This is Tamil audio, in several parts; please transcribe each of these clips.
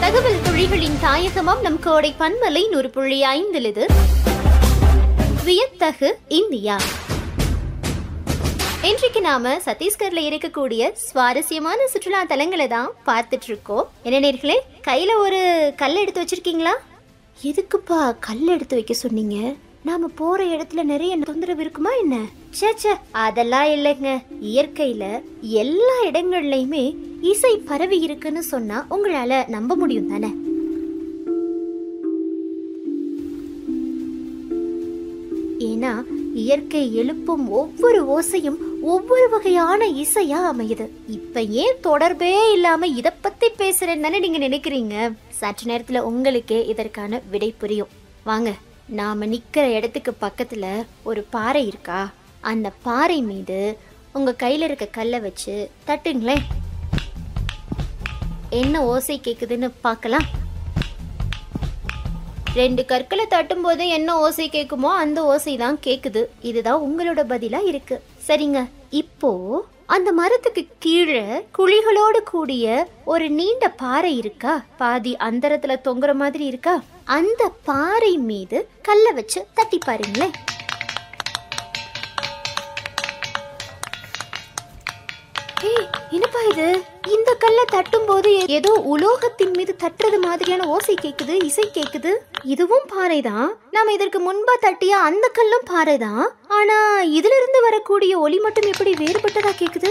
தகவல் துளிகளின் தாயகமாம் நம் கோடை பன்மலை நூறு புள்ளி ஐந்தில் இது வியத்தகு இந்தியா இன்றைக்கு நாம சத்தீஸ்கர்ல இருக்கக்கூடிய சுவாரஸ்யமான சுற்றுலா தலங்களை தான் பார்த்துட்டு இருக்கோம் என்ன நேர்களே கையில ஒரு கல் எடுத்து வச்சிருக்கீங்களா எதுக்குப்பா கல் எடுத்து வைக்க சொன்னீங்க நாம போற இடத்துல நிறைய தொந்தரவு இருக்குமா என்ன ச்சே ச்சே அதெல்லாம் இல்லைங்க இயற்கையில எல்லா இடங்கள்லயுமே இசை பரவி இருக்குன்னு சொன்னா உங்களால நம்ப முடியும் தானே ஏன்னா இயற்கை எழுப்பும் ஒவ்வொரு ஓசையும் ஒவ்வொரு வகையான இசையா அமையுது இப்ப ஏன் தொடர்பே இல்லாம இத பத்தி பேசுறேன்னு தானே நீங்க நினைக்கிறீங்க சற்று நேரத்துல உங்களுக்கே இதற்கான விடை புரியும் வாங்க நாம நிக்கிற இடத்துக்கு பக்கத்துல ஒரு பாறை இருக்கா அந்த பாறை மீது உங்க கையில இருக்க கல்லை வச்சு தட்டுங்களேன் என்ன ஓசை கேக்குதுன்னு பார்க்கலாம் ரெண்டு கற்களை தட்டும் போது என்ன ஓசை கேக்குமோ அந்த ஓசை தான் கேக்குது இதுதான் உங்களோட பதிலா இருக்கு சரிங்க இப்போ அந்த மரத்துக்கு கீழே குழிகளோடு கூடிய ஒரு நீண்ட பாறை இருக்கா பாதி அந்தரத்துல தொங்குற மாதிரி இருக்கா அந்த பாறை மீது கல்லை வச்சு தட்டி பாருங்களேன் ஏய், என்னப்பா இது இந்த கல்லை தட்டும் போது ஏதோ உலோகத்தின் மீது தட்டுறது மாதிரியான ஓசை கேக்குது இசை கேக்குது இதுவும் பாறைதான் நாம இதற்கு முன்பா தட்டிய அந்த கல்லும் பாறைதான் ஆனா இதுல இருந்து வரக்கூடிய ஒலி மட்டும் எப்படி வேறுபட்டதா கேக்குது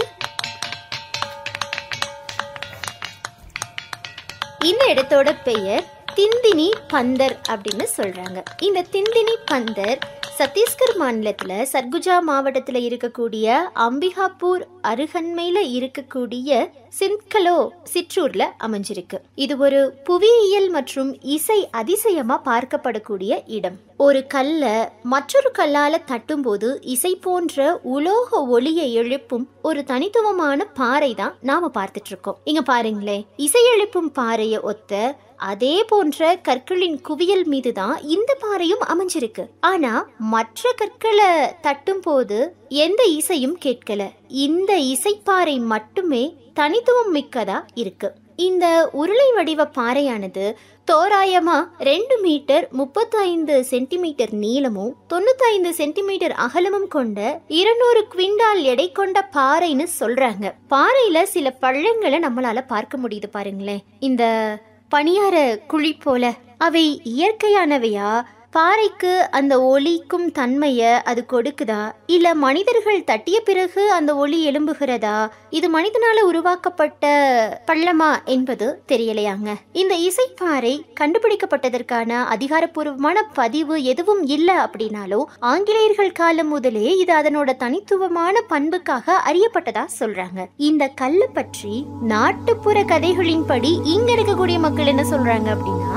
இந்த இடத்தோட பெயர் திந்தினி பந்தர் அப்படின்னு சொல்றாங்க இந்த திந்தினி பந்தர் சத்தீஸ்கர் மாநிலத்துல சர்குஜா மாவட்டத்துல இருக்கக்கூடிய அம்பிகாப்பூர் அருகன்மையில இருக்கக்கூடிய சிந்த்கலோ சிற்றூர்ல அமைஞ்சிருக்கு இது ஒரு புவியியல் மற்றும் இசை அதிசயமா பார்க்கப்படக்கூடிய இடம் ஒரு கல்ல மற்றொரு கல்லால தட்டும்போது இசை போன்ற உலோக ஒளியை எழுப்பும் ஒரு தனித்துவமான பாறை தான் நாம பார்த்துட்டு இருக்கோம் இங்க பாருங்களேன் இசை எழுப்பும் பாறையை ஒத்த அதே போன்ற கற்களின் குவியல் மீது தான் இந்த பாறையும் அமைஞ்சிருக்கு ஆனா மற்ற கற்களை தட்டும் போது எந்த இசையும் கேட்கல இந்த இசைப்பாறை மட்டுமே தனித்துவம் மிக்கதா இருக்கு இந்த உருளை வடிவ பாறையானது தோராயமா ரெண்டு மீட்டர் முப்பத்தைந்து சென்டிமீட்டர் நீளமும் தொண்ணூத்தைந்து சென்டிமீட்டர் அகலமும் கொண்ட இருநூறு குவிண்டால் எடை கொண்ட பாறைன்னு சொல்றாங்க பாறையில சில பள்ளங்களை நம்மளால பார்க்க முடியுது பாருங்களேன் இந்த பணியார குழி போல அவை இயற்கையானவையா பாறைக்கு அந்த ஒலிக்கும் தன்மைய அது கொடுக்குதா இல்ல மனிதர்கள் தட்டிய பிறகு அந்த ஒலி எழும்புகிறதா இது மனிதனால உருவாக்கப்பட்ட பள்ளமா என்பது தெரியலையாங்க இந்த இசைப்பாறை கண்டுபிடிக்கப்பட்டதற்கான அதிகாரப்பூர்வமான பதிவு எதுவும் இல்ல அப்படின்னாலும் ஆங்கிலேயர்கள் காலம் முதலே இது அதனோட தனித்துவமான பண்புக்காக அறியப்பட்டதா சொல்றாங்க இந்த கல்லை பற்றி நாட்டுப்புற கதைகளின்படி இங்க இருக்கக்கூடிய மக்கள் என்ன சொல்றாங்க அப்படின்னா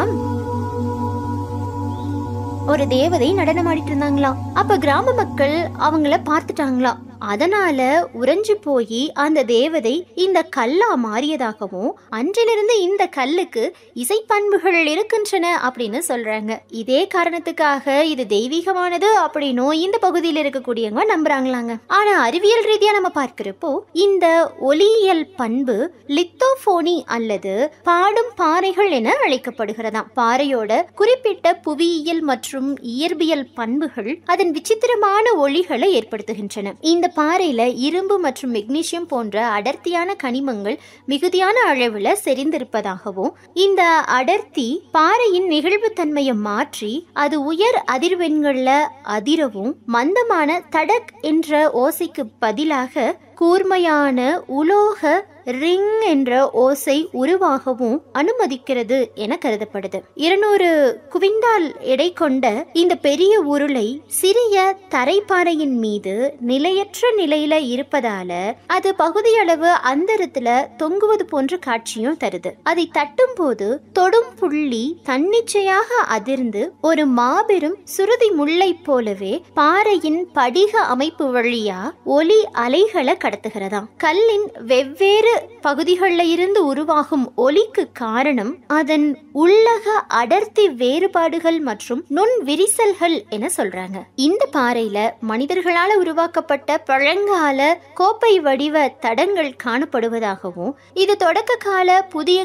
ஒரு தேவதை நடனம் ஆடிட்டு இருந்தாங்களாம் அப்ப கிராம மக்கள் அவங்கள பார்த்துட்டாங்களாம் அதனால உறைஞ்சு போய் அந்த தேவதை இந்த கல்லா மாறியதாகவும் அன்றிலிருந்து இந்த கல்லுக்கு இசைப்பண்புகள் இருக்கின்றன அப்படின்னு சொல்றாங்க இதே காரணத்துக்காக இது தெய்வீகமானது அப்படின்னும் இந்த பகுதியில் இருக்கக்கூடியவங்க நம்புறாங்களாங்க ஆனா அறிவியல் ரீதியா நம்ம பார்க்கிறப்போ இந்த ஒலியியல் பண்பு லித்தோபோனி அல்லது பாடும் பாறைகள் என அழைக்கப்படுகிறதாம் பாறையோட குறிப்பிட்ட புவியியல் மற்றும் இயற்பியல் பண்புகள் அதன் விசித்திரமான ஒளிகளை ஏற்படுத்துகின்றன இந்த பாறையில இரும்பு மற்றும் மெக்னீசியம் போன்ற அடர்த்தியான கனிமங்கள் மிகுதியான அளவுல செறிந்திருப்பதாகவும் இந்த அடர்த்தி பாறையின் நிகழ்வுத்தன்மையை மாற்றி அது உயர் அதிர்வெண்கள்ல அதிரவும் மந்தமான தடக் என்ற ஓசைக்கு பதிலாக கூர்மையான உலோக ரிங் என்ற ஓசை உருவாகவும் அனுமதிக்கிறது என கருதப்படுது இருநூறு குவிண்டால் எடை கொண்ட இந்த பெரிய உருளை சிறிய தரைப்பாறையின் மீது நிலையற்ற நிலையில இருப்பதால அது பகுதியளவு அந்தரத்துல தொங்குவது போன்ற காட்சியும் தருது அதை தட்டும் போது தொடும் புள்ளி தன்னிச்சையாக அதிர்ந்து ஒரு மாபெரும் சுருதி முல்லை போலவே பாறையின் படிக அமைப்பு வழியா ஒலி அலைகளை கடத்துகிறதாம் கல்லின் வெவ்வேறு பகுதிகளில் இருந்து உருவாகும் ஒலிக்கு காரணம் அதன் உள்ளக அடர்த்தி வேறுபாடுகள் மற்றும் நுண் விரிசல்கள் என சொல்றாங்க இந்த பாறையில மனிதர்களால உருவாக்கப்பட்ட பழங்கால கோப்பை வடிவ தடங்கள் காணப்படுவதாகவும் இது தொடக்க கால புதிய